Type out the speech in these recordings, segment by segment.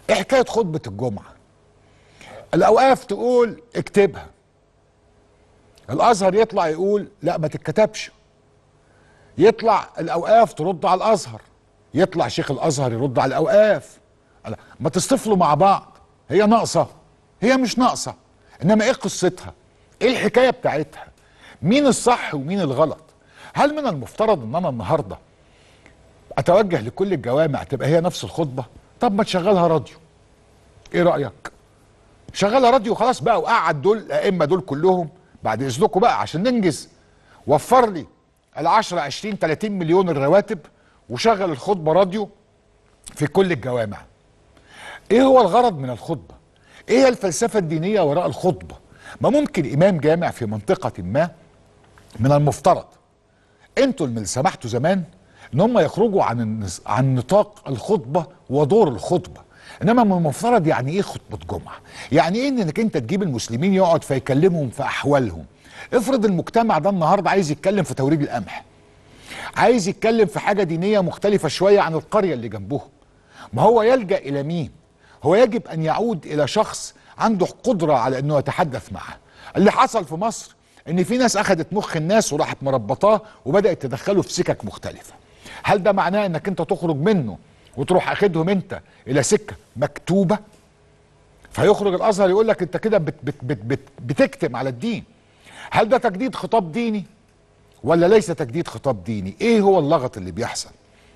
ايه حكايه خطبه الجمعه الاوقاف تقول اكتبها الازهر يطلع يقول لا ما تتكتبش يطلع الاوقاف ترد على الازهر يطلع شيخ الازهر يرد على الاوقاف لا، ما تصطفلوا مع بعض هي ناقصه هي مش ناقصه انما ايه قصتها ايه الحكايه بتاعتها مين الصح ومين الغلط هل من المفترض ان انا النهارده اتوجه لكل الجوامع تبقى هي نفس الخطبه طب ما تشغلها راديو ايه رايك شغلها راديو خلاص بقى وقعد دول الائمه دول كلهم بعد اذنكم بقى عشان ننجز وفر لي ال 10 20 30 مليون الرواتب وشغل الخطبه راديو في كل الجوامع ايه هو الغرض من الخطبه ايه هي الفلسفه الدينيه وراء الخطبه ما ممكن امام جامع في منطقه ما من المفترض انتوا اللي سمحتوا زمان ان هم يخرجوا عن النز... عن نطاق الخطبه ودور الخطبه انما من المفترض يعني ايه خطبه جمعه يعني ايه انك انت تجيب المسلمين يقعد فيكلمهم في احوالهم افرض المجتمع ده النهارده عايز يتكلم في توريد القمح عايز يتكلم في حاجه دينيه مختلفه شويه عن القريه اللي جنبهم ما هو يلجا الى مين هو يجب ان يعود الى شخص عنده قدره على انه يتحدث معه اللي حصل في مصر ان في ناس اخذت مخ الناس وراحت مربطاه وبدات تدخله في سكك مختلفه هل ده معناه انك انت تخرج منه وتروح اخدهم انت الى سكه مكتوبه فيخرج الازهر يقول لك انت كده بت بت بت بت بتكتم على الدين هل ده تجديد خطاب ديني ولا ليس تجديد خطاب ديني ايه هو اللغط اللي بيحصل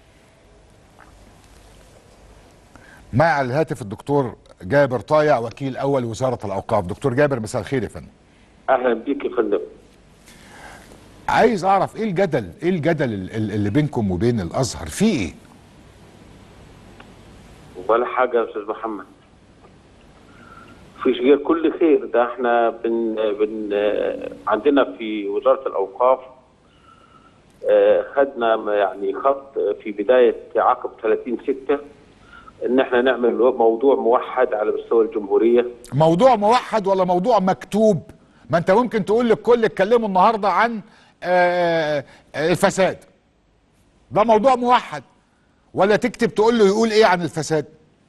معي على الهاتف الدكتور جابر طايع وكيل اول وزاره الاوقاف دكتور جابر مساء الخير يا فندم اهلا بيك يا فندم عايز اعرف ايه الجدل ايه الجدل ال- ال- اللي بينكم وبين الازهر في ايه ولا حاجه يا استاذ محمد فيش غير كل خير ده احنا بن بن عندنا في وزاره الاوقاف آه، خدنا م- يعني خط في بدايه عقب 30 6 ان احنا نعمل موضوع موحد على مستوى الجمهوريه موضوع موحد ولا موضوع مكتوب ما انت ممكن تقول للكل اتكلموا النهارده عن آه، آه، الفساد ده موضوع موحد ولا تكتب تقول له يقول ايه عن الفساد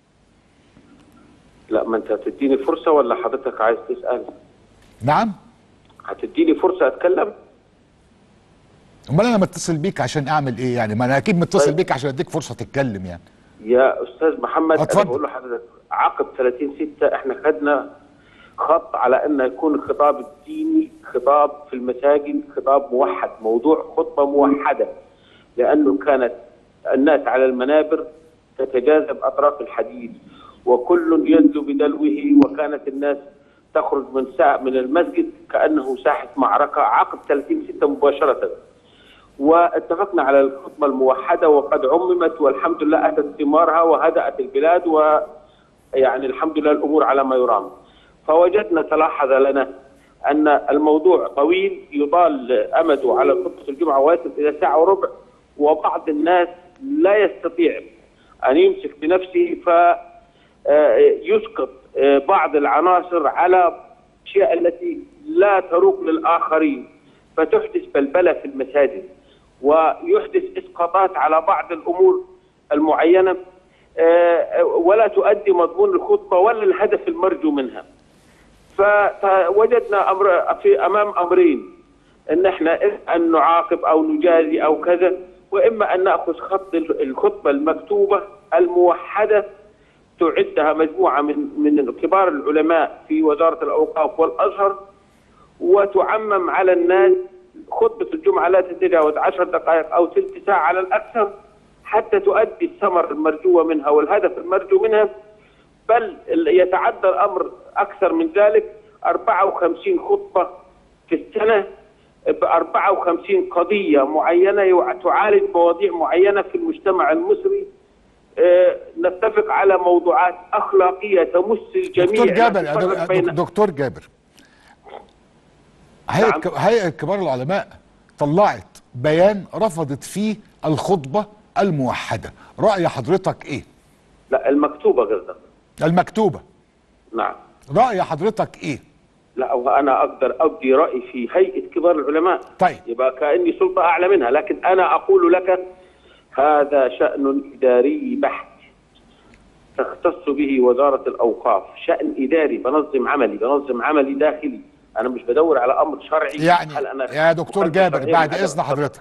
لا ما انت هتديني فرصه ولا حضرتك عايز تسال نعم هتديني فرصه اتكلم امال انا متصل بيك عشان اعمل ايه يعني ما انا اكيد متصل طيب. بيك عشان اديك فرصه تتكلم يعني يا استاذ محمد اتفضل. انا بقول لحضرتك عقب 30 6 احنا خدنا خط على ان يكون الخطاب الديني خطاب في المساجد خطاب موحد موضوع خطبه موحده لانه كانت الناس على المنابر تتجاذب اطراف الحديث وكل ينزو بدلوه وكانت الناس تخرج من ساعة من المسجد كانه ساحه معركه عقب 30 6 مباشره واتفقنا على الخطبة الموحدة وقد عممت والحمد لله أتت ثمارها وهدأت البلاد ويعني الحمد لله الأمور على ما يرام فوجدنا تلاحظ لنا أن الموضوع طويل يطال أمده على خطبة الجمعة ويصل إلى ساعة وربع وبعض الناس لا يستطيع أن يمسك بنفسه فيسقط بعض العناصر على الأشياء التي لا تروق للآخرين فتحدث بلبلة في المساجد ويحدث اسقاطات على بعض الامور المعينه آه، ولا تؤدي مضمون الخطبه ولا الهدف المرجو منها. فوجدنا امر في امام امرين ان احنا إما ان نعاقب او نجازي او كذا واما ان ناخذ خط الخطبه المكتوبه الموحده تعدها مجموعه من من كبار العلماء في وزاره الاوقاف والازهر وتعمم على الناس خطبة الجمعة لا تتجاوز عشر دقائق أو ثلث ساعة على الأكثر حتى تؤدي الثمر المرجوة منها والهدف المرجو منها بل يتعدى الأمر أكثر من ذلك 54 خطبة في السنة ب 54 قضية معينة يع- تعالج مواضيع معينة في المجتمع المصري آه، نتفق على موضوعات أخلاقية تمس الجميع دكتور لا جابر تفرق بين- دكتور جابر هيئه نعم. ك- هيئه كبار العلماء طلعت بيان رفضت فيه الخطبه الموحده راي حضرتك ايه لا المكتوبة قصدك المكتوبه نعم راي حضرتك ايه لا وانا اقدر ابدي رايي في هيئه كبار العلماء طيب. يبقى كاني سلطه اعلى منها لكن انا اقول لك هذا شان اداري بحت تختص به وزاره الاوقاف شان اداري بنظم عملي بنظم عملي داخلي انا مش بدور على امر شرعي يعني هل أنا يا دكتور مخالفة جابر شرعية بعد من هذا اذن حضرتك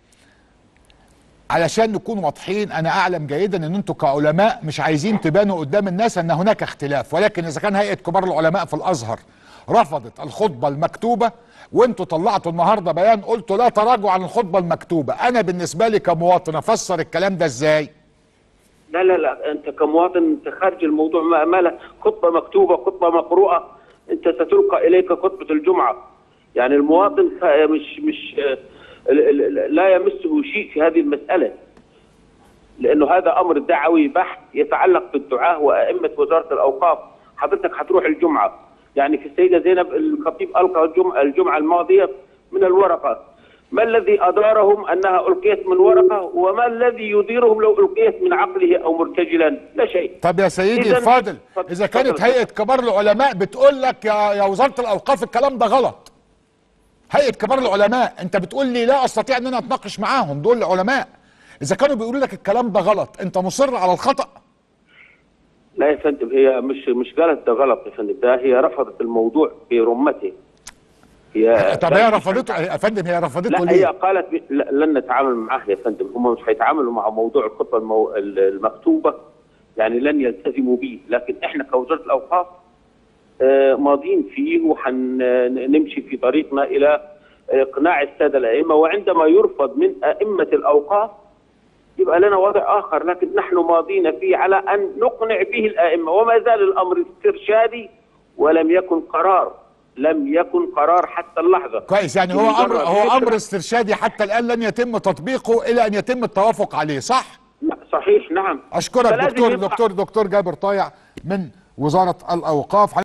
علشان نكون واضحين انا اعلم جيدا ان انتم كعلماء مش عايزين تبانوا قدام الناس ان هناك اختلاف ولكن اذا كان هيئه كبار العلماء في الازهر رفضت الخطبه المكتوبه وانتوا طلعتوا النهارده بيان قلتوا لا تراجعوا عن الخطبه المكتوبه انا بالنسبه لي كمواطن افسر الكلام ده ازاي لا لا لا انت كمواطن انت خارج الموضوع ما ما له خطبه مكتوبه خطبه مقروءه انت ستلقى اليك خطبه الجمعه يعني المواطن خ- مش مش آه، ال- ال- لا يمسه شيء في هذه المساله لانه هذا امر دعوي بحت يتعلق بالدعاه وائمه وزاره الاوقاف حضرتك هتروح الجمعه يعني في السيده زينب الخطيب القى الجمعه الجمعه الماضيه من الورقه ما الذي ادارهم انها القيت من ورقه وما الذي يديرهم لو القيت من عقله او مرتجلا لا شيء طب يا سيدي إذن- الفاضل اتفضل- اذا كانت اتفضل. هيئه كبار العلماء بتقول لك يا يا وزاره الاوقاف الكلام ده غلط هيئه كبار العلماء انت بتقول لي لا استطيع ان انا اتناقش معاهم دول علماء اذا كانوا بيقولوا لك الكلام ده غلط انت مصر على الخطا لا يا فندم هي مش مش قالت ده غلط يا فندم ده هي رفضت الموضوع برمته هي طب هي رفضته يا فندم هي رفضته لا هي ليه قالت ب... لا لن نتعامل معه يا فندم هم مش هيتعاملوا مع موضوع الخطبه المو... المكتوبه يعني لن يلتزموا به لكن احنا كوزاره الاوقاف آه، ماضين فيه وحنمشي في طريقنا الى اقناع الساده الائمه وعندما يرفض من ائمه الاوقاف يبقى لنا وضع اخر لكن نحن ماضين فيه على ان نقنع به الائمه وما زال الامر استرشادي ولم يكن قرار لم يكن قرار حتى اللحظه كويس يعني هو بمجرد امر هو فكرة. امر استرشادي حتى الان لن يتم تطبيقه الى ان يتم التوافق عليه صح لا، صحيح نعم اشكرك فلازم دكتور يبقى- دكتور دكتور جابر طايع من وزاره الاوقاف